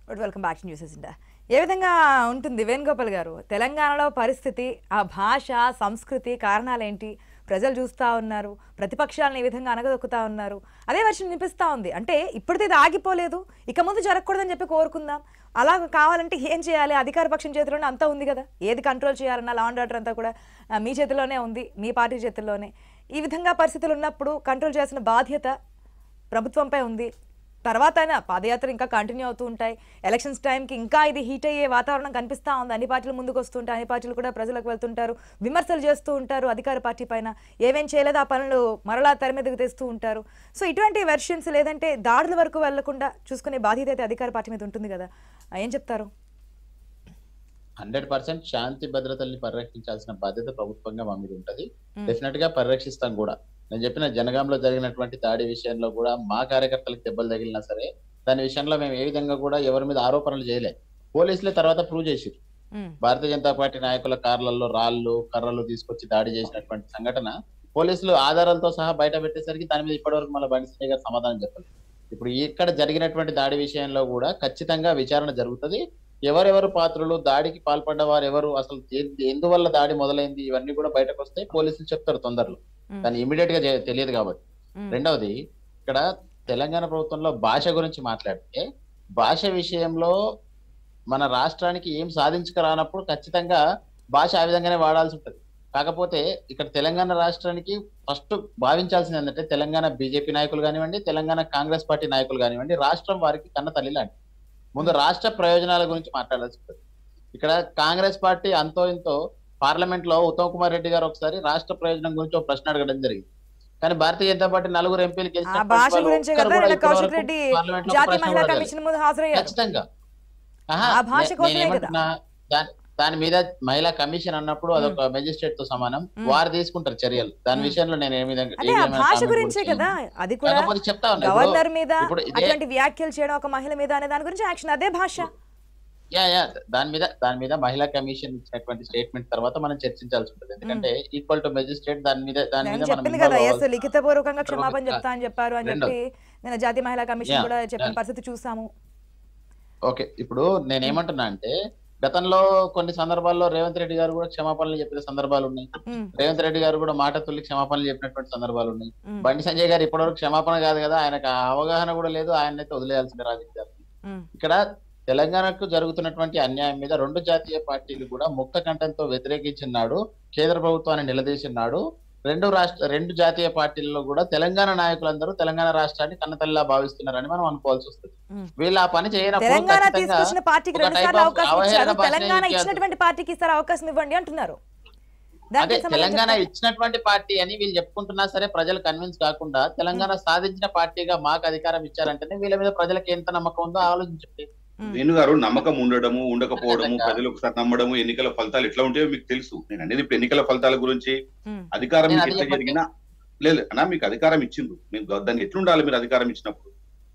Welcome back to news agenda ఏ విధంగా ఉంటుంది వేణుగోపాల్ గారు తెలంగాణలో పరిస్థితి ఆ భాష సంస్కృతి కారణాలేంటి ప్రజలు చూస్తూ ఉన్నారు ప్రతిపక్షాలను ఈ విధంగా అనగదొక్కుతా ఉన్నారు అదే వర్షం వినిపిస్తూ ఉంది అంటే ఇప్పటిది ఇది ఆగిపోలేదు ఇక ముందు జరగకూడదని చెప్పి కోరుకుందాం అలా కావాలంటే ఏం చేయాలి అధికార పక్షం చేతిలోనే అంతా ఉంది కదా ఏది కంట్రోల్ చేయాలన్నా లా అండ్ ఆర్డర్ అంతా కూడా ఆ, మీ చేతిలోనే ఉంది మీ పార్టీ చేతుల్లోనే ఈ విధంగా పరిస్థితులు ఉన్నప్పుడు కంట్రోల్ చేయాల్సిన బాధ్యత ప్రభుత్వంపై ఉంది తర్వాత అయినా పాదయాత్ర ఇంకా కంటిన్యూ అవుతూ ఉంటాయి ఎలక్షన్స్ టైంకి ఇంకా ఇది హీట్ అయ్యే వాతావరణం కనిపిస్తూ ఉంది అన్ని పార్టీలు ముందుకు వస్తుంటాయి అన్ని పార్టీలు కూడా ప్రజలకు వెళ్తుంటారు విమర్శలు చేస్తూ ఉంటారు అధికార పార్టీ పైన ఏమేం చేయలేదో ఆ పనులు మరలా తెర మీదకి తెస్తూ ఉంటారు సో ఇటువంటి వెర్షన్స్ లేదంటే దాడుల వరకు వెళ్లకుండా చూసుకునే బాధ్యత అయితే అధికార పార్టీ మీద ఉంటుంది కదా ఆ, ఏం చెప్తారు హండ్రెడ్ పర్సెంట్ శాంతి భద్రతల్ని పరిరక్షించాల్సిన బాధ్యత ప్రభుత్వంగా మా మీద ఉంటది మ్మ్. డెఫినెట్ గా పరిరక్షిస్తాం కూడా నేను చెప్పిన జనగాంలో జరిగినటువంటి దాడి విషయంలో కూడా మా కార్యకర్తలకు దెబ్బలు తగిలినా సరే దాని విషయంలో మేము ఏ విధంగా కూడా ఎవరి మీద ఆరోపణలు చేయలే పోలీసులే తర్వాత ప్రూవ్ చేసిరు ఉమ్, భారతీయ జనతా పార్టీ నాయకుల కార్లలో రాళ్ళు కర్రలు తీసుకొచ్చి దాడి చేసినటువంటి సంఘటన పోలీసులు ఆధారాలతో సహా బయట పెట్టేసరికి దాని మీద ఇప్పటివరకు మళ్ళీ బండి సంజయ్ గారు సమాధానం చెప్పలేదు ఇప్పుడు ఇక్కడ జరిగినటువంటి దాడి విషయంలో కూడా ఖచ్చితంగా విచారణ జరుగుతుంది ఎవరెవరు పాత్రలు దాడికి పాల్పడ్డ వారు ఎవరు అసలు ఏ- ఎందువల్ల దాడి మొదలైంది ఇవన్నీ కూడా బయటకు వస్తే పోలీసులు చెప్తారు తొందరలో ఉమ్, కానీ ఇమీడియట్ గా చే- తెలియదు కాబట్టి ఉమ్, రెండవది ఇక్కడ తెలంగాణ ప్రభుత్వంలో భాష గురించి మాట్లాడితే భాష విషయంలో మన రాష్ట్రానికి ఏం సాధించుకురానప్పుడు ఖచ్చితంగా భాష ఆ విధంగానే వాడాల్సి ఉంటుంది కాకపోతే ఇక్కడ తెలంగాణ రాష్ట్రానికి ఫస్ట్ భావించాల్సింది ఏంటంటే తెలంగాణ బీజేపీ నాయకులు కానివ్వండి తెలంగాణ కాంగ్రెస్ పార్టీ నాయకులు కానివ్వండి రాష్ట్రం వారికి కన్న తల్లి లాంటి ముందు రాష్ట్ర ప్రయోజనాల గురించి మాట్లాడాల్సి ఉంటుంది ఇక్కడ కాంగ్రెస్ పార్టీ అంతో ఇంతో పార్లమెంట్ లో ఉత్తమ్ కుమార్ రెడ్డి గారు ఒకసారి రాష్ట్ర ప్రయోజనం గురించి ఒక ప్రశ్న అడగడం జరిగింది కానీ భారతీయ జనతా పార్టీ నలుగురు ఎంపీలు ఆ భాష గురించే కదా నిన్న కౌశిక్ రెడ్డి జాతీయ మహిళా కమిషన్ ముందు హాజరయ్యారు ఖచ్చితంగా ఆహా, ఆ భాష నే- కోసమే నేనేమంటున్నా, దాని- దాని మీద మహిళా కమిషన్ అన్నప్పుడు అదొక మెజిస్ట్రేట్ తో సమానం మ్మ్. వారు తీసుకుంటారు చర్యలు దాని మ్మ్. విషయంలో నేను ఏ విధంగా అంటే ఏ ఆ విధమైన భాష comment గురించే కూడా కదా చేయను. అది కూడా కాకపోతే చెప్తా ఉన్నా ఇప్పుడు- గవర్నర్ మీద ఇప్పుడు ఇదే- అటువంటి వ్యాఖ్యలు చేయడం ఒక మహిళ మీద అనే దాని గురించి యాక్షన్ అదే భాష యా యా దాని మీద దాని మీద మహిళా కమిషన్ ఇచ్చినటువంటి స్టేట్మెంట్ తర్వాత మనం చర్చించాల్సి ఉంటుంది ఎందుకంటే ఈక్వల్ టు మెజిస్ట్రేట్ దాని మీద దాని నేను మీద మనం చెప్పింది involve కదా ఎస్ అవ్వాల్సి- లిఖిత పూర్వకంగా తర్వాత క్షమాపణ చెప్తా అని చెప్పారు అని రెండో- చెప్పి నేను జాతీయ మహిళా కమిషన్ Yeah, కూడా చెప్పిన yeah. పరిస్థితి చూసాము ఓకే ఇప్పుడు నేను ఏమంటున్నా అంటే గతంలో కొన్ని సందర్భాల్లో రేవంత్ రెడ్డి గారు కూడా క్షమాపణలు చెప్పిన సందర్భాలు ఉన్నాయి ఉమ్, రేవంత్ రెడ్డి గారు కూడా మాట తుల్లి క్షమాపణలు చెప్పినటువంటి సందర్భాలు ఉన్నాయి ఉమ్, బండి సంజయ్ గారు ఇప్పటివరకు క్షమాపణ కాదు కదా ఆయనకు ఆ అవగాహన కూడా లేదు ఆయన అయితే వదిలేయాల్సిన రాజకీయాలు ఉమ్, ఇక్కడ తెలంగాణకు జరుగుతున్నటువంటి అన్యాయం మీద రెండు జాతీయ పార్టీలు కూడా ముక్త కంఠంతో వ్యతిరేకించినాడు కేంద్ర ప్రభుత్వాన్ని నిలదీసినాడు రెండు రాష్ట్ర రెండు జాతీయ పార్టీల్లో కూడా తెలంగాణ నాయకులందరూ తెలంగాణ రాష్ట్రాన్ని కన్నతల్లిలా భావిస్తున్నారని మనం అనుకోవాల్సి వస్తుంది ఉమ్. వీళ్ళు ఆ పని చేయనప్పుడు తెలంగాణ ఖచ్చితంగా తీసుకొచ్చిన పార్టీకి ఒక రెండు type సార్లు of అవకాశం అవహేళన ఇచ్చారు భాషనే తెలంగాణ ఇచ్చారు. ఇచ్చినటువంటి పార్టీకి ఇస్తారు అవకాశం ఇవ్వండి అంటున్నారు అదే దానికి సంబంధించి తెలంగాణ చెప్పండి. ఇచ్చినటువంటి పార్టీ అని వీళ్ళు చెప్పుకుంటున్నా సరే ప్రజలు కన్విన్స్ కాకుండా తెలంగాణ సాధించిన పార్టీగా మాకు అధికారం ఇచ్చారంటేనే వీళ్ళ మీద ప్రజలకు ఎంత నమ్మకం ఉందో ఆలోచించండి ఉమ్, వేణు గారు నమ్మకం ఉండడము ఉండకపోవడము ఖచ్చితంగా. ప్రజలు ఒకసారి నమ్మడము ఎన్నికల ఫలితాలు ఎట్లా ఉంటాయో మీకు తెలుసు నేను అనేది ఇప్పుడు ఎన్నికల ఫలితాల గురించి ఉమ్, అధికారం నేను మీకు అది ఎట్లా చెప్పట్లేదు. జరిగినా లేదు అన్నా మీకు అధికారం ఇచ్చిండ్రు మీరు దా- దాన్ని ఎట్లుండాలి మీరు అధికారం ఇచ్చినప్పుడు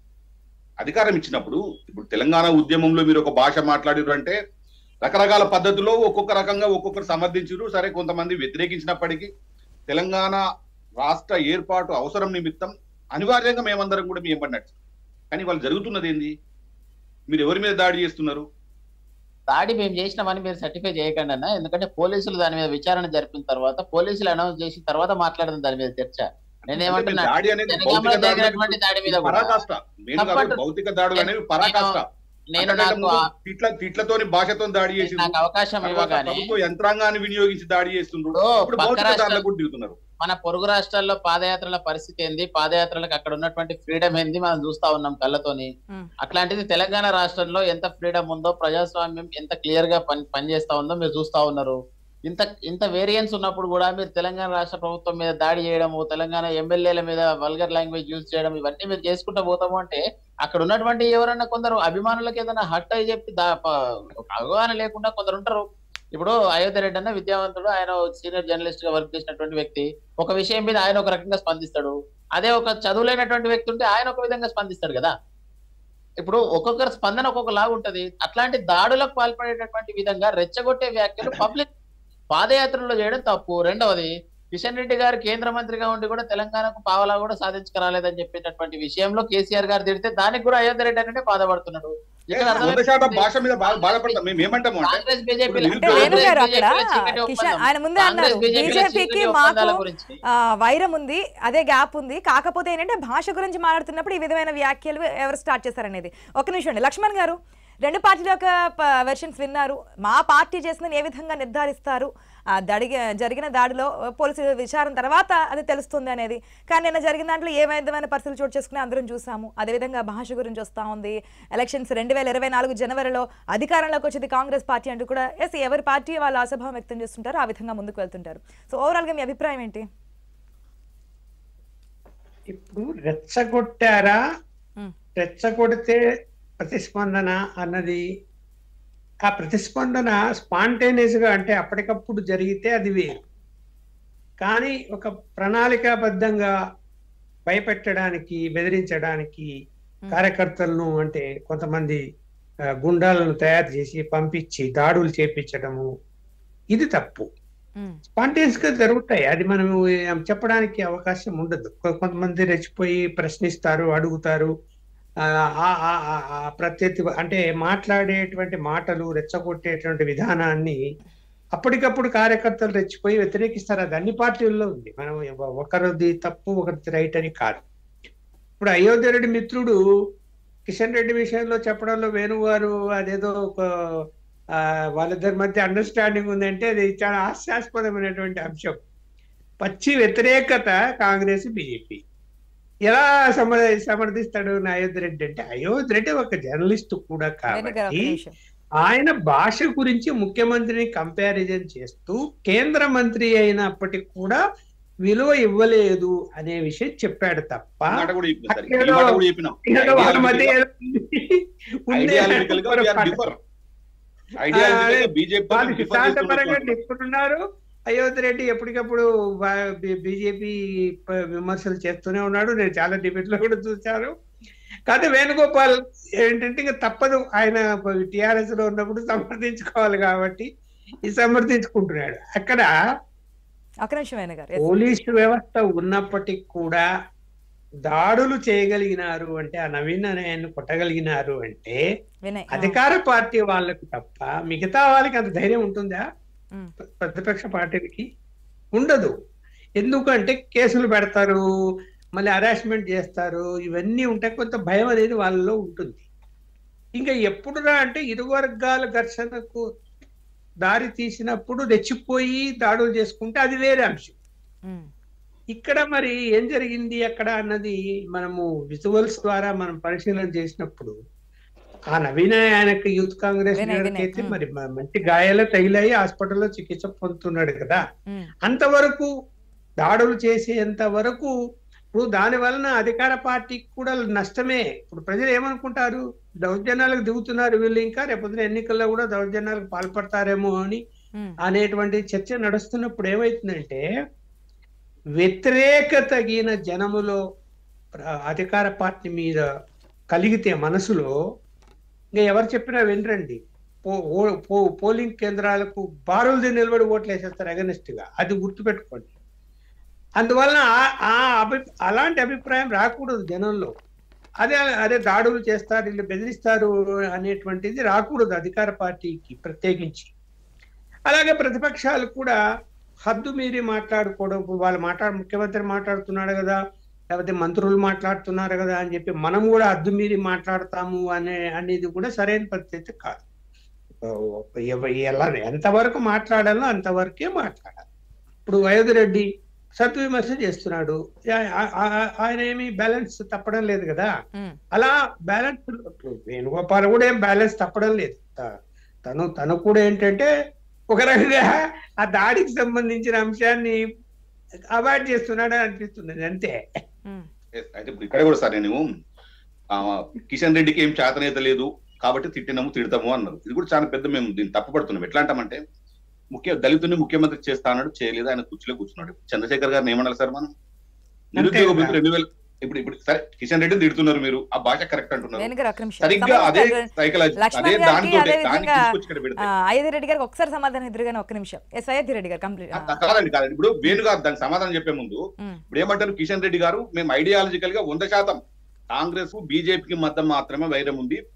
అధికారం ఇచ్చినప్పుడు ఇప్పుడు తెలంగాణ ఉద్యమంలో మీరు ఒక భాష మాట్లాడిరు అంటే రకరకాల పద్ధతుల్లో ఒక్కొక్క రకంగా ఒక్కొక్కరు సమర్థించారు సరే కొంతమంది వ్యతిరేకించినప్పటికీ తెలంగాణ రాష్ట్ర ఏర్పాటు అవసరం నిమిత్తం అనివార్యంగా మేమందరం కూడా మీ ఎంబడినట్టు కానీ వాళ్ళు జరుగుతున్నది ఏంది మీరు ఎవరి మీద దాడి చేస్తున్నారు దాడి మేము చేసినామని మీరు సర్టిఫై చేయకండి అన్న ఎందుకంటే పోలీసులు దాని మీద విచారణ జరిపిన తర్వాత పోలీసులు అనౌన్స్ చేసిన తర్వాత మాట్లాడదాం దాని మీద చర్చ నేనేమంటున్నా అంటే దాడి అనేది జనగాంలో భౌతిక దాడులు జరిగినటువంటి దాడి మీద కూడా పరాకాష్ట నేను కాదు, తప్పంటు. భౌతిక దాడులు అనేవి పరాకాష్ట నేను అంతకంటే నాకు ముందు ఆ- తిట్ల తిట్లతోని భాషతో దాడి చేసి నాకు అవకాశం ఇవ్వగానే ప్రభుత్వ యంత్రాంగాన్ని వినియోగించి దాడి చేస్తుండ్రు ఇప్పుడు ఇప్పుడు పక్క భౌతిక రాష్ట్రాలు దాడులకు కూడా దిగుతున్నారు మన పొరుగు రాష్ట్రాల్లో పాదయాత్రల పరిస్థితి ఏంది పాదయాత్రలకు అక్కడ ఉన్నటువంటి ఫ్రీడమ్ ఏంది మనం చూస్తా ఉన్నాం కళ్ళతోని ఉమ్. అట్లాంటిది తెలంగాణ రాష్ట్రంలో ఎంత ఫ్రీడమ్ ఉందో ప్రజాస్వామ్యం ఎంత క్లియర్ గా పని పనిచేస్తా ఉందో మీరు చూస్తా ఉన్నారు ఇంత ఇంత వేరియన్స్ ఉన్నప్పుడు కూడా మీరు తెలంగాణ రాష్ట్ర ప్రభుత్వం మీద దాడి చేయడము తెలంగాణ ఎమ్మెల్యేల మీద వల్గర్ లాంగ్వేజ్ యూజ్ చేయడం ఇవన్నీ మీరు చేసుకుంటూ పోతాము అంటే అక్కడ ఉన్నటువంటి ఎవరన్నా కొందరు అభిమానులకు ఏదైనా హట్ అయి చెప్పి దా ప- ఒక అవగాహన లేకుండా కొందరు ఉంటారు ఇప్పుడు అయోధ్య రెడ్డి అన్న విద్యావంతుడు ఆయన సీనియర్ జర్నలిస్ట్ గా వర్క్ చేసినటువంటి వ్యక్తి ఒక విషయం మీద ఆయన ఒక రకంగా స్పందిస్తాడు అదే ఒక చదువులేనటువంటి వ్యక్తి ఉంటే ఆయన ఒక విధంగా స్పందిస్తాడు కదా ఇప్పుడు ఒక్కొక్కరి స్పందన ఒక్కొక్క లాగా ఉంటది అట్లాంటి దాడులకు పాల్పడేటటువంటి విధంగా రెచ్చగొట్టే వ్యాఖ్యలు పబ్లిక్ పాదయాత్రలో చేయడం తప్పు రెండవది కిషన్ రెడ్డి గారు కేంద్ర మంత్రిగా ఉండి కూడా తెలంగాణకు పావలా కూడా సాధించుకురాలేదని చెప్పేటటువంటి విషయంలో కేసీఆర్ గారు తిడితే దానికి కూడా అయోధ్య రెడ్డి అంటే బాధపడుతున్నాడు ఇక్కడ వంద అర్థమైంది. శాతం భాష మీద బా- బాధపడతాం మేము ఏమంటాము అంటే కాంగ్రెస్ బీజేపీ ఇప్పుడు అంటే వేణు గారు అక్కడ కిషన్ ఆయన ముందే అన్నారు బీజేపీకి మాకు గురించి ఆ, వైరం ఉంది అదే గ్యాప్ ఉంది కాకపోతే ఏంటంటే భాష గురించి మాట్లాడుతున్నప్పుడు ఈ విధమైన వ్యాఖ్యలు ఎవరు స్టార్ట్ చేశారనేది ఒక నిమిషం అండి లక్ష్మణ్ గారు రెండు పార్టీల యొక్క వెర్షన్స్ విన్నారు మా పార్టీ చేసిందని ఏ విధంగా నిర్ధారిస్తారు ఆ దడిగ జరిగిన దాడిలో పోలీసుల విచారణ తర్వాత అది తెలుస్తుంది అనేది కానీ నిన్న జరిగిన దాంట్లో ఏ విధమైన పరిస్థితులు చోటు చేసుకుని అందరం చూసాము అదేవిధంగా భాష గురించి వస్తూ ఉంది ఎలక్షన్స్ రెండు వేల ఇరవై నాలుగు జనవరిలో అధికారంలోకి వచ్చేది కాంగ్రెస్ పార్టీ అంటూ కూడా ఎస్ ఎవరి పార్టీ వాళ్ళ అసభావం వ్యక్తం చేస్తుంటారు ఆ విధంగా ముందుకు వెళ్తుంటారు సో ఓవరాల్గా మీ అభిప్రాయం ఏంటి ఇప్పుడు రెచ్చగొట్టారా మ్మ్. రెచ్చగొడితే ప్రతిస్పందన అన్నది ఆ ప్రతిస్పందన స్పాంటేనియస్ గా అంటే అప్పటికప్పుడు జరిగితే అది వేరు కానీ ఒక ప్రణాళికాబద్ధంగా భయపెట్టడానికి బెదిరించడానికి కార్యకర్తలను అంటే కొంతమంది ఆ, గుండాలను తయారు చేసి పంపించి దాడులు చేపించడము ఇది తప్పు మ్మ్. స్పాంటేనియస్ గా జరుగుతాయి అది మనం ఏం చెప్పడానికి అవకాశం ఉండదు కొ- కొంతమంది రెచ్చిపోయి ప్రశ్నిస్తారు అడుగుతారు ఆ, ఆ, ఆ, ఆ, ఆ ప్రత్యర్థి అంటే మాట్లాడేటువంటి మాటలు రెచ్చగొట్టేటువంటి విధానాన్ని అప్పటికప్పుడు కార్యకర్తలు రెచ్చిపోయి వ్యతిరేకిస్తారు అది అన్ని పార్టీల్లో ఉంది మనం ఎవ- ఒకరిది తప్పు ఒకరిది రైట్ అని కాదు ఇప్పుడు అయోధ్య రెడ్డి మిత్రుడు కిషన్ రెడ్డి విషయంలో చెప్పడంలో వేణుగారు అదేదో ఒక ఆ, వాళ్ళిద్దరి మధ్య అండర్స్టాండింగ్ ఉందంటే అది చాలా హాస్యాస్పదమైనటువంటి అంశం పచ్చి వ్యతిరేకత కాంగ్రెస్ బీజేపీ ఎలా సమర్ సమర్థిస్తాడు నా అయోధ్య రెడ్డి అంటే అయోధ్య రెడ్డి ఒక జర్నలిస్ట్ కూడా వేణు గారు, ఒక కాబట్టి నిమిషం. ఆయన భాష గురించి ముఖ్యమంత్రిని కంపారిజన్ చేస్తూ కేంద్ర మంత్రి అయినప్పటికీ కూడా విలువ ఇవ్వలేదు అనే విషయం చెప్పాడు తప్ప ఈ మాట కూడా చెప్పినాం సార్. ఈ మాట కూడా చెప్పినాం ఏదో వాళ్ళ మధ్య ఏదో ఉంది ఐడియాలజికల్ గా we are పొరపాటు. differ. Ideologically గా BJP తో వాళ్ళు differ సిద్ధాంతపరంగా చేస్తున్నట్టు. నిప్పుతున్నారు అయోధ్య రెడ్డి ఎప్పటికప్పుడు బీజేపీ విమర్శలు చేస్తూనే ఉన్నాడు నేను చాలా డిబేట్ లో కూడా చూశాను కాదు వేణుగోపాల్ ఏంటంటే ఇంకా తప్పదు ఆయన టిఆర్ఎస్ లో ఉన్నప్పుడు సమర్థించుకోవాలి కాబట్టి ఈ సమర్థించుకుంటున్నాడు అక్కడ ఒక నిమిషం వేణు గారు Yes. పోలీసు వ్యవస్థ ఉన్నప్పటికీ కూడా దాడులు చేయగలిగినారు అంటే ఆ నవీన్ ఆయన కొట్టగలిగినారు అంటే వినయ్ ఆ. అధికార పార్టీ వాళ్ళకు తప్ప మిగతా వాళ్ళకి అంత ధైర్యం ఉంటుందా మ్మ్. ప్రతిపక్ష పార్టీలకి ఉండదు ఎందుకంటే కేసులు పెడతారు మళ్ళీ హరాస్మెంట్ చేస్తారు ఇవన్నీ ఉంటే కొంత భయం అనేది వాళ్ళలో ఉంటుంది ఇంకా ఎప్పుడురా అంటే ఇరు వర్గాల ఘర్షణకు దారి తీసినప్పుడు రెచ్చిపోయి దాడులు చేసుకుంటే అది వేరే అంశం మ్మ్. ఇక్కడ మరి ఏం జరిగింది అక్కడ అన్నది మనము విజువల్స్ ద్వారా మనం పరిశీలన చేసినప్పుడు ఆ నవీన ఆయనకు యూత్ కాంగ్రెస్ వినయ్, లీడర్కి వినయ్, అయితే మ్. మరి మ- మంచి గాయాలు తగిలాయి హాస్పిటల్లో చికిత్స పొందుతున్నాడు కదా మ్మ్. అంతవరకు దాడులు చేసేంత వరకు ఇప్పుడు దాని వలన అధికార పార్టీకి కూడా నష్టమే ఇప్పుడు ప్రజలు ఏమనుకుంటారు దౌర్జన్యాలకు దిగుతున్నారు వీళ్ళు ఇంకా రేపొద్దున ఎన్నికల్లో కూడా దౌర్జన్యాలకు పాల్పడతారేమో అని మ్మ్. అనేటువంటి చర్చ నడుస్తున్నప్పుడు ఏమైతుందంటే వ్యతిరేకతగిన జనములో ప్ర- అధికార పార్టీ మీద కలిగితే మనసులో ఇంకా ఎవరు చెప్పినా వినరండి పో- ఓ- పో- పోలింగ్ కేంద్రాలకు బారులు నిలబడి ఓట్లు వేసేస్తారు అగనెస్ట్ గా అది గుర్తుపెట్టుకోండి అందువలన ఆ- ఆ అభి అలాంటి అభిప్రాయం రాకూడదు జనంలో అదే అదే దాడులు చేస్తారు వీళ్ళు బెదిరిస్తారు అనేటువంటిది రాకూడదు అధికార పార్టీకి ప్రత్యేకించి అలాగే ప్రతిపక్షాలు కూడా హద్దు మీరి మాట్లాడుకోవడం ఇప్పుడు వాళ్ళు మాట్లాడు ముఖ్యమంత్రి మాట్లాడుతున్నాడు కదా లేకపోతే మంత్రులు మాట్లాడుతున్నారు కదా అని చెప్పి మనం కూడా హద్దు మీరి మాట్లాడతాము అనే అనేది కూడా సరైన పద్ధతి కాదు ఎవ- ఎలా ఎంతవరకు మాట్లాడాలో అంతవరకే మాట్లాడాలి ఇప్పుడు అయోధ్య రెడ్డి సత్విమర్శ చేస్తున్నాడు ఆ- ఆ- ఆ- ఆయన ఏమి బ్యాలెన్స్ తప్పడం లేదు కదా మ్మ్. అలా బ్యాలెన్స్ వేణుగోపాల్ కూడా ఏం బ్యాలెన్స్ తప్పడం లేదు త- తను తను కూడా ఏంటంటే ఒక రకంగా ఆ దాడికి సంబంధించిన అంశాన్ని అవాయిడ్ చేస్తున్నాడు అనిపిస్తుంది అంతే మ్మ్. Yes, అయితే ఇప్పుడు ఇక్కడ కూడా సార్ నేను ఆ, కిషన్ రెడ్డికి ఏం చేతనేత లేదు కాబట్టి తిట్టినాము తిడతాము అన్నారు ఇది కూడా చాలా పెద్ద మేము దీన్ని తప్పుపడుతున్నాం ఎట్లా అంటామంటే ముఖ్య దళితుని ముఖ్యమంత్రి చేస్తా అన్నాడు చేయలేదు ఆయన కుర్చీలో కూర్చున్నాడు చంద్రశేఖర్ గారిని ఏమనాలి సార్ మనం నిరుద్యోగ కదా. భృతి రెండు వేల ఇప్పుడు ఇప్పుడు సరే కిషన్ రెడ్డిని తిడుతున్నారు మీరు ఆ భాష కరెక్ట్ అంటున్నారు వేణు గారు ఒక నిమిషం సరిగ్గా అదే సమాధానం సైకలాజీ లక్ష్మణ్ అదే గారికి దానితో అదే దానికి విధంగా, తీసుకొచ్చి ఇక్కడ పెడితే ఆ, అయోధ్య రెడ్డి గారికి ఒకసారి సమాధానం ఎదురుగానే ఒక్క నిమిషం ఎస్ అయోధ్య రెడ్డి గారు కంప్లీట్ ఆ, కాదండి కాదండి ఇప్పుడు వేణు గారు దానికి సమాధానం చెప్పే ముందు మ్మ్. ఇప్పుడు ఏమంటారు కిషన్ రెడ్డి గారు మేము ఐడియాలజికల్ గా వంద శాతం కాంగ్రెస్ బీజేపీకి మధ్య మాత్రమే వైరం ఉంది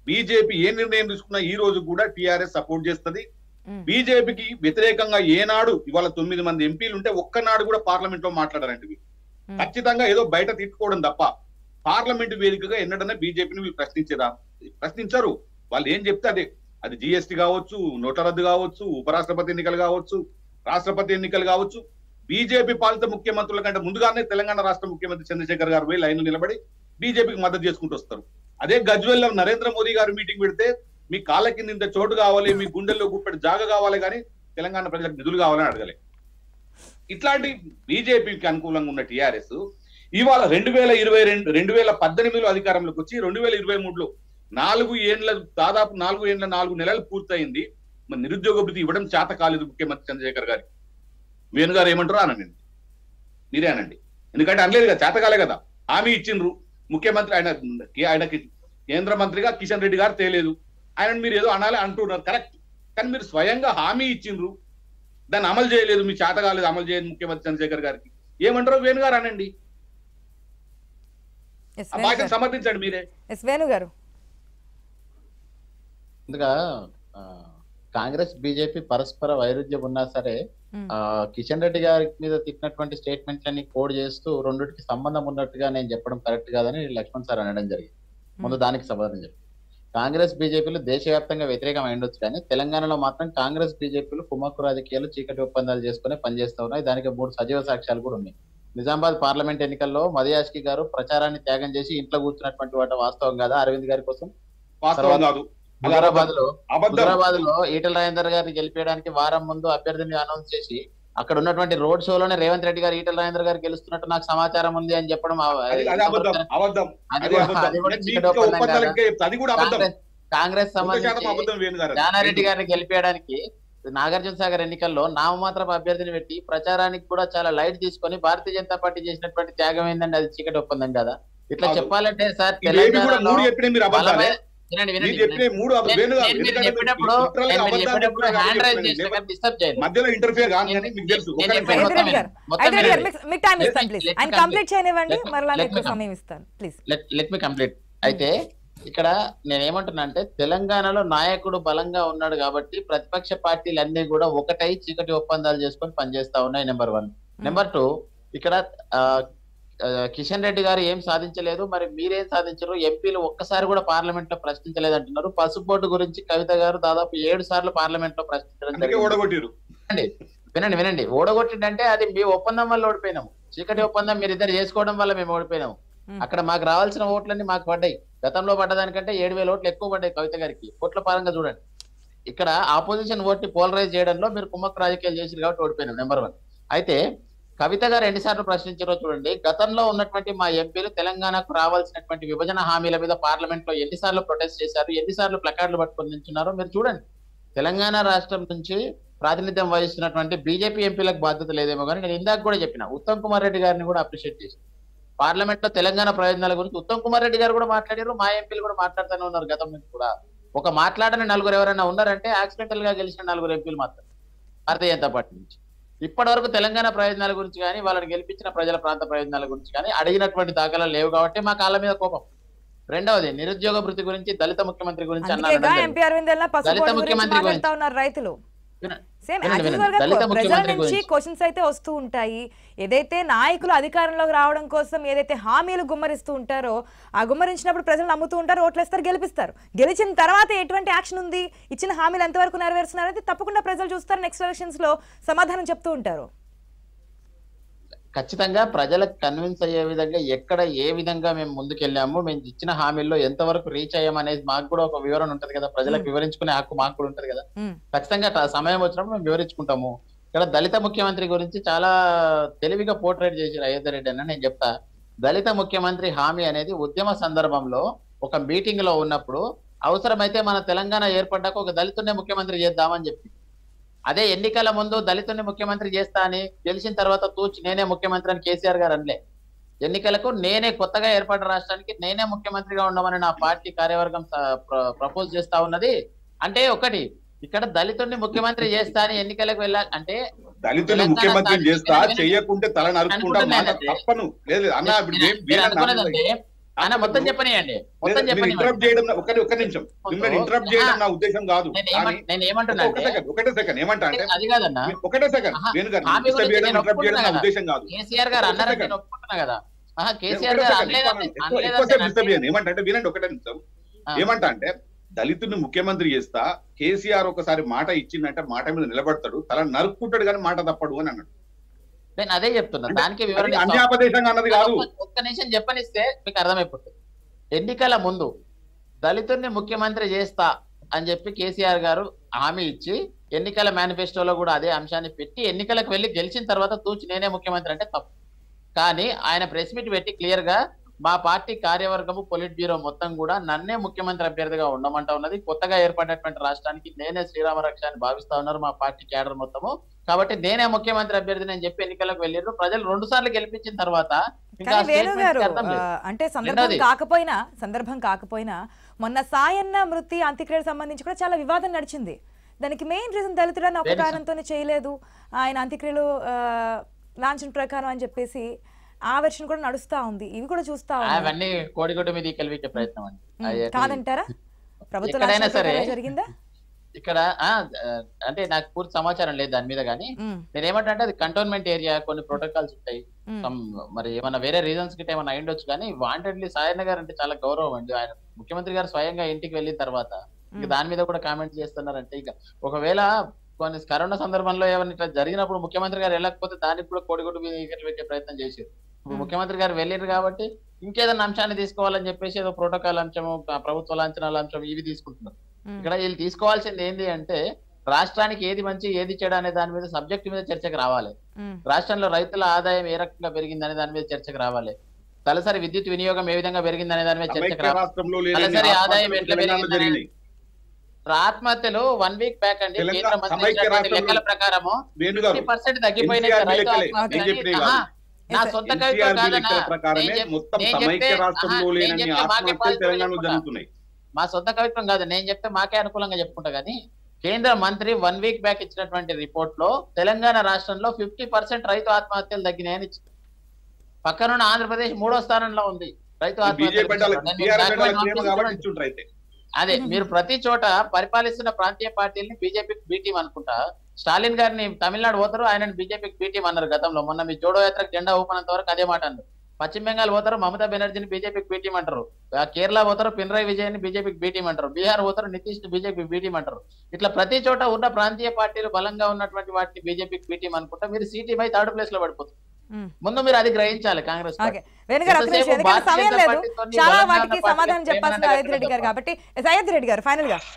బీజేపీ ఏ నిర్ణయం తీసుకున్నా ఈ రోజు కూడా టిఆర్ఎస్ సపోర్ట్ చేస్తది ఉమ్. బీజేపీకి వ్యతిరేకంగా ఏనాడు ఇవాళ తొమ్మిది మంది ఎంపీలు ఉంటే ఒక్కనాడు కూడా పార్లమెంట్ లో మాట్లాడారంటే వీళ్ళు. ఉమ్. ఖచ్చితంగా ఏదో బయట తిట్టుకోవడం తప్ప పార్లమెంట్ వేదికగా ఎన్నడన్నా బీజేపీని వీళ్ళు ప్రశ్నించరా ప్రశ్నించరు వాళ్ళు ఏం చెప్తే అదే అది జిఎస్టీ కావచ్చు నోట్ల రద్దు కావచ్చు ఉపరాష్ట్రపతి ఎన్నికలు కావచ్చు రాష్ట్రపతి ఎన్నికలు కావచ్చు బీజేపీ పాలిత ముఖ్యమంత్రుల కంటే ముందుగానే తెలంగాణ రాష్ట్ర ముఖ్యమంత్రి చంద్రశేఖర్ గారు పోయి లైన్ నిలబడి బీజేపీకి మద్దతు చేసుకుంటూ వస్తారు అదే గజ్వెల్లో నరేంద్ర మోదీ గారు మీటింగ్ పెడితే మీ కాళ్ళ కింద ఇంత చోటు కావాలి మీ గుండెల్లో గుప్పెడు జాగ కావాలి కానీ తెలంగాణ ప్రజలకు నిధులు కావాలని అడగలే ఇట్లాంటి బీజేపీకి అనుకూలంగా ఉన్న టిఆర్ఎస్ ఇవాళ రెండు వేల ఇరవై రెండు రెండు వేల పద్దెనిమిదిలో అధికారంలోకి వచ్చి రెండు వేల ఇరవై మూడులో నాలుగు ఏండ్ల దాదాపు నాలుగు ఏండ్ల నాలుగు నెలలు పూర్తయింది మరి నిరుద్యోగ భృతి ఇవ్వడం చేత కాలేదు ముఖ్యమంత్రి చంద్రశేఖర్ గారికి వేణు గారు ఏమంటారో అనండి మీరే అనండి ఎందుకంటే అనలేదు కదా చేత కాలే కదా హామీ ఇచ్చిండ్రు ముఖ్యమంత్రి ఆయన ఆయనకి కేంద్ర మంత్రిగా కిషన్ రెడ్డి గారు తేలేదు ఆయన మీరు ఏదో అనాలి అంటున్నారు కరెక్ట్ కానీ మీరు స్వయంగా హామీ ఇచ్చిండ్రు దాన్ని అమలు చేయలేదు మీ చేత కాలేదు అమలు చేయలేదు ముఖ్యమంత్రి చంద్రశేఖర్ గారికి ఏమంటారో వేణు గారు అనండి ఎస్ ఆ వేణు భాషను గారు. సమర్థించండి మీరే ఎస్ వేణు గారు ముందుగా ఆ, కాంగ్రెస్ బీజేపీ పరస్పర వైరుధ్యం ఉన్నా సరే ఉమ్. ఆ, కిషన్ రెడ్డి గారి మీద తిట్టినటువంటి స్టేట్మెంట్లని కోడ్ చేస్తూ రెండింటికి సంబంధం ఉన్నట్టుగా నేను చెప్పడం కరెక్ట్ కాదని లక్ష్మణ్ సార్ అనడం జరిగింది ముందు దానికి సమాధానం చెప్పి కాంగ్రెస్ బీజేపీలు దేశవ్యాప్తంగా వ్యతిరేకం ఉండొచ్చు కానీ తెలంగాణలో మాత్రం కాంగ్రెస్ బీజేపీలు కుమ్మక్కు రాజకీయాలు చీకటి ఒప్పందాలు చేసుకుని పనిచేస్తూ ఉన్నాయి దానికి మూడు సజీవ సాక్ష్యాలు కూడా ఉన్నాయి నిజామాబాద్ పార్లమెంట్ ఎన్నికల్లో మదియాష్కి గారు ప్రచారాన్ని త్యాగం చేసి ఇంట్లో కూర్చున్నటువంటి వాటి వాస్తవం కాదా అరవింద్ గారి కోసం వాస్తవం కాదు అది హుజరాబాద్ లో అబద్ధం హుజరాబాద్ లో ఈటల రాజేందర్ గారిని గెలిపేయడానికి వారం ముందు అభ్యర్థిని అనౌన్స్ చేసి అక్కడ ఉన్నటువంటి రోడ్ షోలోనే రేవంత్ రెడ్డి గారు ఈటల రాజేందర్ గారు గెలుస్తున్నట్టు నాకు సమాచారం ఉంది అని చెప్పడం ఆ- అది అది అబద్ధం అబద్ధం అది అది కూడా- అబద్ధం అది కూడా నేను చీకటి మీకు ఒప్పందం ఒప్పందాలు కాదా? ఇంకా చెప్తా. అది కూడా అబద్ధం కాంగ్రెస్ కాంగ్రెస్ వంద శాతం సంబంధించి అబద్ధం వేణు గారు జానారెడ్డి గారిని గెలిపేయడానికి నాగార్జున సాగర్ ఎన్నికల్లో నామమాత్రపు అభ్యర్థిని పెట్టి ప్రచారానికి కూడా చాలా లైట్ తీసుకొని భారతీయ జనతా పార్టీ చేసినటువంటి త్యాగం ఏందండి అది చీకటి ఒప్పందం కదా ఇట్లా కాదు. చెప్పాలంటే సార్ ఇవేవి కూడా తెలంగాణలో మూడు చెప్పిన మీరు అబద్ధాలే బలమైన- వినండి మీరు వినండి చెప్పిన మూడు అబద్ధం. నేను- వేణు గారు నేను మీరు ఎందుకంటే మీరు చెప్పేటప్పుడు literal గా నేను మీరు అబద్ధాలు చెప్పేటప్పుడు చెప్తున్నారు హ్యాండ్ రైజ్ కాబట్టి చేసిన నేను డిస్టర్బ్ చేయండి మధ్యలో ఇంటర్ఫియర్ కాదు కానీ మీకు తెలుసు నేను ఒకరి చెప్పాను. ఐదు రెడ్డి గారు మొత్తం ఐదు రెడ్డి గారు వినండి. మీకు- మీకు టైం Let- ఇస్తాను ప్లీజ్ let me ఆయన complete. కంప్లీట్ చేయనివ్వండి Let me- మరలా let me మీకు complete. సమయం ఇస్తాను please let let me complete అయితే ఇక్కడ నేను ఏమంటున్నా అంటే తెలంగాణలో నాయకుడు బలంగా ఉన్నాడు కాబట్టి ప్రతిపక్ష పార్టీలు అన్ని కూడా ఒకటై చీకటి ఒప్పందాలు చేసుకొని పనిచేస్తా ఉన్నాయి నెంబర్ వన్ నెంబర్ టూ ఇక్కడ ఆ, ఆ, కిషన్ రెడ్డి గారు ఏం సాధించలేదు మరి మీరేం సాధించారు ఎంపీలు ఒక్కసారి కూడా పార్లమెంట్ లో ప్రశ్నించలేదు అంటున్నారు పసుపు బోర్డు గురించి కవిత గారు దాదాపు ఏడు సార్లు పార్లమెంట్ లో ప్రశ్నించడం అందుకే జరిగింది ఓడగొట్టిరు వినండి వినండి ఓడగొట్టిందంటే అది మీ ఒప్పందం వల్ల ఓడిపోయినాము చీకటి ఒప్పందం మీరు ఇద్దరు చేసుకోవడం వల్ల మేము ఓడిపోయినాము Hmm. అక్కడ మాకు రావాల్సిన ఓట్లన్నీ మాకు పడ్డాయి గతంలో పడ్డదానికంటే ఏడు వేల ఓట్లు ఎక్కువ పడ్డాయి కవిత గారికి ఓట్ల పరంగా చూడండి ఇక్కడ ఆపోజిషన్ ఓట్ని పోలరైజ్ చేయడంలో మీరు కుమ్మక్కు రాజకీయాలు చేసి కాబట్టి ఓడిపోయినాం నెంబర్ వన్ అయితే కవిత గారు ఎన్నిసార్లు ప్రశ్నించారో చూడండి గతంలో ఉన్నటువంటి మా ఎంపీలు తెలంగాణకు రావాల్సినటువంటి విభజన హామీల మీద పార్లమెంట్ లో ఎన్నిసార్లు ప్రొటెస్ట్ చేశారు ఎన్నిసార్లు ప్లకార్డులు పట్టుకొని నిల్చున్నారో మీరు చూడండి తెలంగాణ రాష్ట్రం నుంచి ప్రాతినిధ్యం వహిస్తున్నటువంటి బీజేపీ ఎంపీలకు బాధ్యత లేదేమో కానీ నేను ఇందాక కూడా చెప్పిన ఉత్తమ్ కుమార్ రెడ్డి గారిని కూడా అప్రిషియేట్ చేసి పార్లమెంట్ లో తెలంగాణ ప్రయోజనాల గురించి ఉత్తమ్ కుమార్ రెడ్డి గారు కూడా మాట్లాడారు మా ఎంపీలు కూడా మాట్లాడుతూనే ఉన్నారు గతం నుంచి కూడా ఒక మాట్లాడని నలుగురు ఎవరైనా ఉన్నారంటే యాక్సిడెంటల్ గా గెలిచిన నలుగురు ఎంపీలు మాత్రం భారతీయ జనతా పార్టీ నుంచి ఇప్పటి వరకు తెలంగాణ ప్రయోజనాల గురించి కానీ వాళ్ళని గెలిపించిన ప్రజల ప్రాంత ప్రయోజనాల గురించి కానీ అడిగినటువంటి దాఖలాలు లేవు కాబట్టి మా కాళ్ళ మీద కోపం రెండవది నిరుద్యోగ భృతి గురించి దళిత ముఖ్యమంత్రి గురించి అందుకేగా అన్నారు ఎంపీ అరవింద్ వెళ్ళిన పసుపు దళిత బోర్డు గురించి ముఖ్యమంత్రి మాట్లాడుతా ఉన్నారు రైతులు వినండి. సేమ్ వినండి, యాజ్ వినండి. యూజువల్ గా దళిత ప్రజల ముఖ్యమంత్రి నుంచి గురించి. క్వశ్చన్స్ అయితే వస్తూ ఉంటాయి ఏదైతే నాయకులు అధికారంలోకి రావడం కోసం ఏదైతే హామీలు గుమ్మరిస్తూ ఉంటారో ఆ గుమ్మరించినప్పుడు ప్రజలు నమ్ముతూ ఉంటారు ఓట్లేస్తారు గెలిపిస్తారు గెలిచిన తర్వాత ఎటువంటి యాక్షన్ ఉంది ఇచ్చిన హామీలు ఎంతవరకు నెరవేరుస్తున్నారు అనేది తప్పకుండా ప్రజలు చూస్తారు నెక్స్ట్ ఎలక్షన్స్ లో సమాధానం చెప్తూ ఉంటారు ఖచ్చితంగా ప్రజలకు కన్విన్స్ అయ్యే విధంగా ఎక్కడ ఏ విధంగా మేము ముందుకెళ్ళాము మేము ఇచ్చిన హామీల్లో ఎంతవరకు రీచ్ అయ్యాం అనేది మాకు కూడా ఒక వివరణ ఉంటది కదా ప్రజలకు మ్మ్. వివరించుకునే హక్కు మాకు కూడా ఉంటది కదా మ్మ్. ఖచ్చితంగా ట- సమయం వచ్చినప్పుడు మేము వివరించుకుంటాము ఇక్కడ దళిత ముఖ్యమంత్రి గురించి చాలా తెలివిగా పోర్ట్రేట్ చేశారు అయోధ్య రెడ్డి అన్న నేను చెప్తా దళిత ముఖ్యమంత్రి హామీ అనేది ఉద్యమ సందర్భంలో ఒక మీటింగ్ లో ఉన్నప్పుడు అవసరమైతే మన తెలంగాణ ఏర్పడ్డాక ఒక దళితున్నే ముఖ్యమంత్రి చేద్దామని చెప్పి అదే ఎన్నికల ముందు దళితుని ముఖ్యమంత్రి చేస్తా అని గెలిచిన తర్వాత తూచి నేనే ముఖ్యమంత్రి అని కేసీఆర్ గారు అనలే ఎన్నికలకు నేనే కొత్తగా ఏర్పడ్డ రాష్ట్రానికి నేనే ముఖ్యమంత్రిగా ఉండమని నా పార్టీ కార్యవర్గం ప్రపోజ్ చేస్తా ఉన్నది అంటే ఒకటి ఇక్కడ దళితుడిని ముఖ్యమంత్రి చేస్తా అని ఎన్నికలకు వెళ్ళా అంటే దళితులు తెలంగాణ ముఖ్యమంత్రి స్థానిక చేస్తా వినండి. చేయకుంటే తల నరుక్కుంటా మాట అనుకుంటున్నానంటే- తప్పను లేదు లేదు. అన్న ఇప్పుడు నేను- ఏం- నేను వేరే అనుకున్నదంటే ఆయన మొత్తం చెప్పనియండి మొత్తం మీరు ఇంటరప్ట్ చెప్పనివ్వండి చేయడం నా- ఒకటి ఒక నిమిషం మిమ్మల్ని ఇంటరప్ట్ చేయడం నా ఉద్దేశం కాదు నేను కానీ ఏమన్- నేను ఏమంటున్నా ఒక అంటే సెకండ్ ఒకటే సెకండ్ ఏమంటా అంటే అది కాదన్నా మీరు ఒకటే సెకండ్ ఆహా, వేణు గారు హామీ డిస్టర్బ్ గురించి చేయడం నేను ఇంటరప్ట్ చేయడం నా ఒప్పుకుంటున్నా ఉద్దేశం కాదు కేసీఆర్ గారు ఒక్క అన్నారని సెకండ్. నేను ఒప్పుకుంటున్నా కదా ఆహా నేను కేసీఆర్ ఒకటే గారు సెకండ్ అనలేదని ఎక్కువ- అనలేదని ఎక్కువసేపు నేను డిస్టర్బ్ అంటే- చేయను ఏమంటే అంటే వినండి ఒకటే నిమిషం ఆ. ఏమంటా అంటే దళితుడిని ముఖ్యమంత్రి చేస్తా కేసీఆర్ ఒకసారి మాట ఇచ్చిందంటే మాట మీద నిలబడతాడు తల నరుక్కుంటాడు కానీ మాట తప్పడు అని అన్నాడు నేను అదే చెప్తున్నా అంటే దానికి వివరణ అది ఇస్తాం. అన్యాపదేశంగా అన్నది కాదు ఒక్క- ఒక్క నిమిషం చెప్పనిస్తే మీకు అర్థమైపోతుంది ఎన్నికల ముందు దళితుడిని ముఖ్యమంత్రి చేస్తా అని చెప్పి కేసీఆర్ గారు హామీ ఇచ్చి ఎన్నికల మేనిఫెస్టోలో కూడా అదే అంశాన్ని పెట్టి ఎన్నికలకు వెళ్ళి గెలిచిన తర్వాత తూచి నేనే ముఖ్యమంత్రి అంటే తప్పు కానీ ఆయన ప్రెస్ మీట్ పెట్టి క్లియర్ గా మా పార్టీ కార్యవర్గము పొలిట్ బ్యూరో మొత్తం కూడా నన్నే ముఖ్యమంత్రి అభ్యర్థిగా ఉండమంటా ఉన్నది కొత్తగా ఏర్పడినటువంటి రాష్ట్రానికి నేనే శ్రీరామ రక్ష అని భావిస్తా ఉన్నారు మా పార్టీ క్యాడర్ మొత్తము కాబట్టి నేనే ముఖ్యమంత్రి అభ్యర్థిని అని చెప్పి ఎన్నికలకు వెళ్ళారు ప్రజలు రెండు సార్లు గెలిపించిన తర్వాత ఇంకా కానీ ఆ వేణు statement గారు కి అర్థం లేదు. ఆ, అంటే సందర్భం రెండోది. కాకపోయినా సందర్భం కాకపోయినా మొన్న సాయన్న మృతి అంత్యక్రియలకు సంబంధించి కూడా చాలా వివాదం నడిచింది దానికి మెయిన్ రీజన్ దళితుడని ఒక తెలుసు. కారణంతోనే చేయలేదు ఆయన అంత్యక్రియలు ఆ, లాంఛన ప్రకారం అని చెప్పేసి ఆ వెర్షన్ కూడా నడుస్తా ఉంది ఇవి కూడా చూస్తా ఉన్నాం అవన్నీ కోడిగుడ్డు మీద కలిపించే ప్రయత్నం అండి ఉమ్, అయ్యే- కాదంటారా ప్రభుత్వ ఎక్కడైనా లాంఛన సరే. ప్రకారం జరిగిందా ఇక్కడ ఆ, ఆ, అంటే నాకు పూర్తి సమాచారం లేదు దాని మీద కానీ ఉమ్, నేను ఏమంటే అది కంటోన్మెంట్ ఏరియా కొన్ని ప్రోటోకాల్స్ ఉంటాయి ఉమ్, Some మరి ఏమైనా వేరే రీజన్స్ గిట్ట ఏమైనా అయ్యుండొచ్చు కానీ వాంటెడ్లీ సాయన్న గారు అంటే చాలా గౌరవం అండి ఆయన ముఖ్యమంత్రి గారు స్వయంగా ఇంటికి వెళ్ళిన తర్వాత ఇక ఉమ్. దాని మీద కూడా కామెంట్ చేస్తున్నారంటే ఇక ఒకవేళ కొన్ని కరోనా సందర్భంలో ఏమైనా ఇట్లా జరిగినప్పుడు ముఖ్యమంత్రి గారు వెళ్ళకపోతే దానికి కూడా కోడిగుడ్డు మీద ఈగలు పెట్టే ప్రయత్నం చేశారు ఇప్పుడు ఉమ్. ముఖ్యమంత్రి గారు వెళ్ళారు కాబట్టి ఇంకేదైనా అంశాన్ని తీసుకోవాలని చెప్పేసి ఏదో ప్రోటోకాల్ అంశము ఆ ప్రభుత్వ లాంఛనాల అంశం ఇవి తీసుకుంటున్నారు ఉమ్. ఇక్కడ వీళ్ళు తీసుకోవాల్సింది ఏంటి అంటే రాష్ట్రానికి ఏది మంచి ఏది చెడు అనే దాని మీద సబ్జెక్ట్ మీద చర్చకు రావాలి ఉమ్, రాష్ట్రంలో రైతుల ఆదాయం ఏ రకంగా పెరిగింది అనే దాని మీద చర్చకు రావాలి తలసరి విద్యుత్ వినియోగం ఏ విధంగా పెరిగింది అనే దాని మీద చర్చకు సమైక్య రావాలి రాష్ట్రంలో లేని తలసరి ఆదాయం ఆత్మహత్యలు ఎట్లా తెలంగాణలో పెరిగిందని జరిగినాయి ఆత్మహత్యలు వన్ వీక్ బ్యాక్ అండి తెలంగాణ కేంద్ర మంత్రి సమైక్య ఇచ్చినటువంటి రాష్ట్రంలో లెక్కల ప్రకారము వేణు గారు ఫిఫ్టీ పర్సెంట్ తగ్గిపోయినాయి NCRB రైతు లెక్కలే. ఆత్మహత్యలు నేను చెప్పినవి అని. కాదు. ఆహా, నా Yes, సొంత కవిత్వం NCRB కాదన్నా లెక్కల ప్రకారమే నేను చెప్- మొత్తం నేను సమైక్య చెప్తే- రాష్ట్రంలో ఆహా, నేను లేనన్ని చెప్తే మాకే ఆత్మహత్యలు పాజిటివ్ తెలంగాణలో చెప్పుకుంటా. జరుగుతున్నాయి మా సొంత కవిత్వం కాదు నేను చెప్తే మాకే అనుకూలంగా చెప్పుకుంటా కానీ కేంద్ర మంత్రి వన్ వీక్ బ్యాక్ ఇచ్చినటువంటి రిపోర్ట్ లో తెలంగాణ రాష్ట్రంలో ఫిఫ్టీ పర్సెంట్ రైతు ఆత్మహత్యలు తగ్గినాయని ఇచ్చింది పక్కనున్న ఆంధ్రప్రదేశ్ మూడో స్థానంలో ఉంది రైతు బీజేపీ ఆత్మహత్యలు అంటే నేను టీఆర్ఎస్ background ప్రేమ notice కాబట్టి చూడండి. ఇచ్చుంటారు అయితే అదే మీరు ప్రతి చోట పరిపాలిస్తున్న ప్రాంతీయ పార్టీని బీజేపీకి బీటీం అనుకుంటా స్టాలిన్ గారిని తమిళనాడు పోతారు ఆయన బీజేపీకి బీటీం అన్నారు గతంలో మొన్న మీ జోడో యాత్రకు జెండా ఊపినంత వరకు అదే మాట అన్నారు పశ్చిమ బెంగాల్ పోతారు మమతా బెనర్జీని బీజేపీకి బీటీం అంటారు ఆ కేరళ పోతారు పినరాయి విజయన్ బీజేపీకి బీటీం అంటారు బీహార్ పోతారు నితీష్ బీజేపీకి బీటీం అంటారు ఇట్లా ప్రతి చోట ఉన్న ప్రాంతీయ పార్టీలు బలంగా ఉన్నటువంటి వాటిని బీజేపీకి బీటీం అనుకుంటా మీరు సిటీ బై థర్డ్ ప్లేస్ లో పడిపోతుంది ఉమ్. ముందు మీరు అది గ్రహించాలి కాంగ్రెస్ పార్టీ. ఓకే వేణుగారు ఒక నిమిషం ఎంతసేపు ఎందుకంటే భారతీయ సమయం జనతా లేదు పార్టీతోని చాలా బలంగా వాటికి ఉన్న పార్టీలకు సమాధానం చెప్పాల్సిన ప్రేమగా అయోధ్య రెడ్డి గారు పెట్టడం కాబట్టి ఎస్, అయోధ్య రెడ్డి గారు ఫైనల్ గా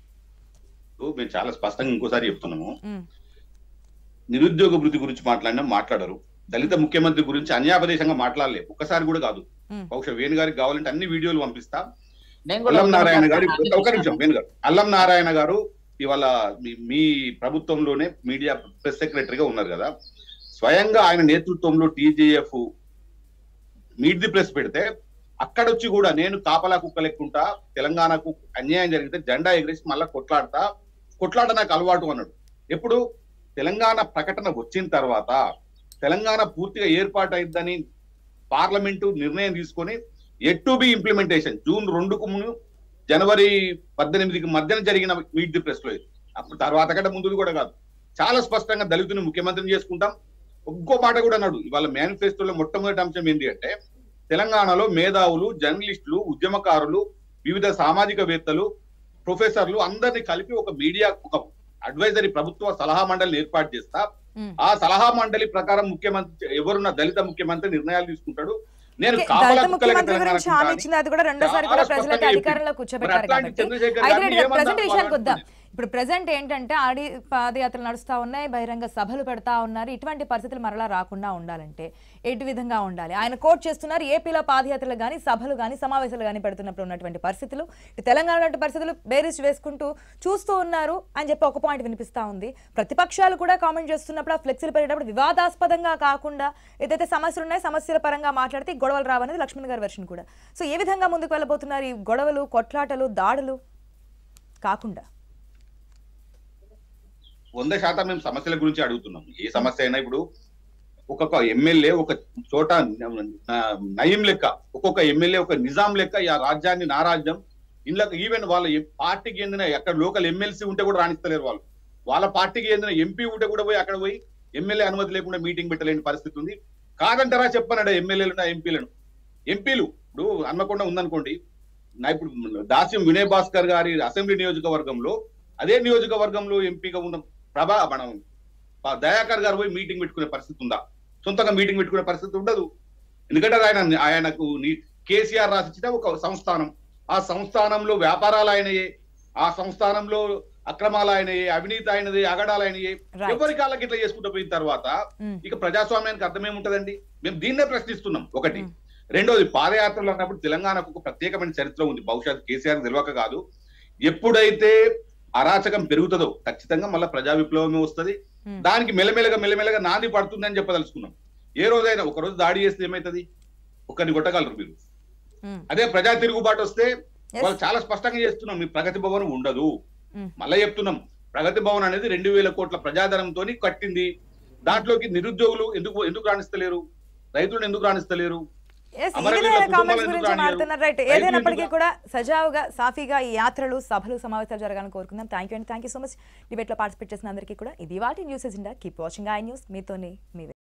మేము చాలా స్పష్టంగా ఇంకోసారి చెప్తున్నాము ఉమ్, నిరుద్యోగ వృద్ధి గురించి మాట్లాడినా మాట్లాడరు దళిత ముఖ్యమంత్రి గురించి అన్యాపదేశంగా మాట్లాడలేదు ఒక్కసారి కూడా కాదు ఉమ్. బహుశా వేణు గారికి కావాలంటే అన్ని వీడియోలు పంపిస్తా నేను కూడా అల్లం ఒక నారాయణ నిమిషం గారు అన్ని ఒక నిమిషం వేణు గారు అల్లం నారాయణ గారు ఇవాళ మీ- మీ ప్రభుత్వంలోనే మీడియా ప్రెస్ సెక్రటరీగా ఉన్నారు కదా స్వయంగా ఆయన నేతృత్వంలో టీజేఎఫ్ మీట్ ది ప్రెస్ పెడితే అక్కడొచ్చి కూడా నేను కాపలా కుక్క లెక్కుంటా తెలంగాణకు అన్యాయం జరిగితే జెండా ఎగిరేసి మళ్ళా కొట్లాడతా కొట్లాట నాకు అలవాటు అన్నాడు ఎప్పుడు తెలంగాణ ప్రకటన వచ్చిన తర్వాత తెలంగాణ పూర్తిగా ఏర్పాటు అయిందని పార్లమెంటు నిర్ణయం తీసుకొని at to be implementation June రెండుకు ముందు జనవరి పద్దెనిమిదికి మధ్యన జరిగిన మీట్ ది ప్రెస్ లో ఇది. అప్పుడు తర్వాత కంటే ముందు కూడా కాదు చాలా స్పష్టంగా దళితుని ముఖ్యమంత్రిని చేసుకుంటాం ఇంకో మాట కూడా అన్నాడు ఇవాళ మేనిఫెస్టోలో మొట్టమొదటి అంశం ఏంటి అంటే తెలంగాణలో మేధావులు జర్నలిస్టులు ఉద్యమకారులు వివిధ సామాజికవేత్తలు ప్రొఫెసర్లు అందరినీ కలిపి ఒక మీడియా ఒక అడ్వైజరీ ప్రభుత్వ సలహా మండలిని ఏర్పాటు చేస్తా ఉమ్. ఆ సలహా మండలి ప్రకారం ముఖ్యమంత్రి ఎవరున్న దళిత ముఖ్యమంత్రి నిర్ణయాలు తీసుకుంటాడు నేను ఓకే, కాపలా దళిత కుక్కలకి ముఖ్యమంత్రి తెలంగాణ గురించి హామీ కుంటా అని ఇచ్చింది అది కూడా రెండోసారి కూడా చాలా ప్రజలకి స్పష్టంగా అధికారంలో మరి కూర్చోబెట్టారు అట్లాంటి కాబట్టి చంద్రశేఖర్ అయితే గారిని రేపు ఏమన్నా ప్రజెంట్ విషయానికి వద్దాం వాళ్ళని ఇప్పుడు ప్రజెంట్ ఏంటంటే ఆడి పాదయాత్రలు నడుస్తా ఉన్నాయి బహిరంగ సభలు పెడతా ఉన్నారు ఇటువంటి పరిస్థితులు మరలా రాకుండా ఉండాలంటే ఎటు విధంగా ఉండాలి ఆయన కోట్ చేస్తున్నారు ఏపీలో పాదయాత్రలు కానీ సభలు కానీ సమావేశాలు కానీ పెడుతున్నప్పుడు ఉన్నటువంటి పరిస్థితులు ఇటు తెలంగాణ లాంటి పరిస్థితులు బేరీస్ వేసుకుంటూ చూస్తూ ఉన్నారు అని చెప్పి ఒక పాయింట్ వినిపిస్తా ఉంది ప్రతిపక్షాలు కూడా కామెంట్ చేస్తున్నప్పుడు ఆ ఫ్లెక్సీలు పెట్టేటప్పుడు వివాదాస్పదంగా కాకుండా ఏదైతే సమస్యలు ఉన్నాయో సమస్యల పరంగా మాట్లాడితే ఈ గొడవలు రావనేది లక్ష్మణ్ గారి వెర్షన్ కూడా సో ఏ విధంగా ముందుకు వెళ్ళబోతున్నారు ఈ గొడవలు కొట్లాటలు దాడులు కాకుండా వంద శాతం మేము సమస్యల గురించి అడుగుతున్నాం ఏ సమస్య అయినా ఇప్పుడు ఒక్కొక్క ఎమ్మెల్యే ఒక చోట న- నయం లెక్క ఒక్కొక్క ఎమ్మెల్యే ఒక నిజాం లెక్క ఈ రాజ్యాన్ని నా రాజ్యం ఇంట్లో ఈవెన్ వాళ్ళ ఎ- పార్టీకి చెందిన ఎక్కడ లోకల్ ఎమ్మెల్సీ ఉంటే కూడా రాణిస్తలేరు వాళ్ళు వాళ్ళ పార్టీకి చెందిన ఎంపీ ఉంటే కూడా పోయి అక్కడ పోయి ఎమ్మెల్యే అనుమతి లేకుండా మీటింగ్ పెట్టలేని పరిస్థితి ఉంది కాదంటారా చెప్పనడా ఎమ్మెల్యేలు ఎంపీలను ఎంపీలు ఇప్పుడు హన్మకొండ ఉందనుకోండి నా ఇప్పుడు దాస్యం వినయ్ భాస్కర్ గారి అసెంబ్లీ నియోజకవర్గంలో అదే నియోజకవర్గంలో ఎంపీగా ఉన్న ప్రభా మనం ప- దయాకర్ గారు పోయి మీటింగ్ పెట్టుకునే పరిస్థితి ఉందా సొంతంగా మీటింగ్ పెట్టుకునే పరిస్థితి ఉండదు ఎందుకంటే అది ఆయన ఆయనకు నీ- కేసీఆర్ రాసిచ్చిన ఒక సంస్థానం ఆ సంస్థానంలో వ్యాపారాలు ఆయనయే ఆ సంస్థానంలో అక్రమాలు ఆయనయే అవినీతి ఆయనది అగడాలు ఆయనయే Right. ఎవరి కాళ్ళకి ఇట్లా చేసుకుంటూ పోయిన తర్వాత మ్మ్. ఇక ప్రజాస్వామ్యానికి అర్థం ఏముంటదండి మేము దీన్నే ప్రశ్నిస్తున్నాం ఒకటి మ్మ్. రెండోది పాదయాత్రలు అన్నప్పుడు తెలంగాణకు ఒక ప్రత్యేకమైన చరిత్ర ఉంది బహుశా కేసీఆర్ తెలియక కాదు ఎప్పుడైతే అరాచకం పెరుగుతుందో ఖచ్చితంగా మళ్ళీ ప్రజా విప్లవమే వస్తది మ్మ్. దానికి మెల్లమెల్లగా మెల్లమెల్లగా నాంది పడుతుందని చెప్పదలుచుకున్నాం ఏ రోజైనా ఒక రోజు దాడి చేస్తే ఏమైతది ఒకరిని కొట్టగలరు మీరు మ్మ్. అదే ప్రజా తిరుగుబాటు వస్తే Yes. వాళ్ళు చాలా స్పష్టంగా చేస్తున్నాం మీ ప్రగతి భవన్ ఉండదు మ్మ్. మళ్ళా చెప్తున్నాం ప్రగతి భవన్ అనేది రెండు వేల కోట్ల ప్రజాధనంతో కట్టింది దాంట్లోకి నిరుద్యోగులు ఎందుకు ఎందుకు రాణిస్తలేరు రైతులను ఎందుకు రాణిస్తలేరు Yes, అమరవీరుల ఈవినే కుటుంబాలను కామెంట్స్ ఎందుకు గురించి రానియరు? మాట్లాడుతున్నారు రైట్ రైతులు ఏదైనప్పటికీ ఎందుకు- కూడా సజావుగా సాఫీగా ఈ యాత్రలు సభలు సమావేశాలు జరగాలని కోరుకుందాం థ్యాంక్ యూ అండి థ్యాంక్ యూ సో మచ్ డిబేట్లో పార్టిసిపేట్ చేసిన అందరికీ కూడా ఇది వాటి news agenda keep watching I news మీతోనే మీ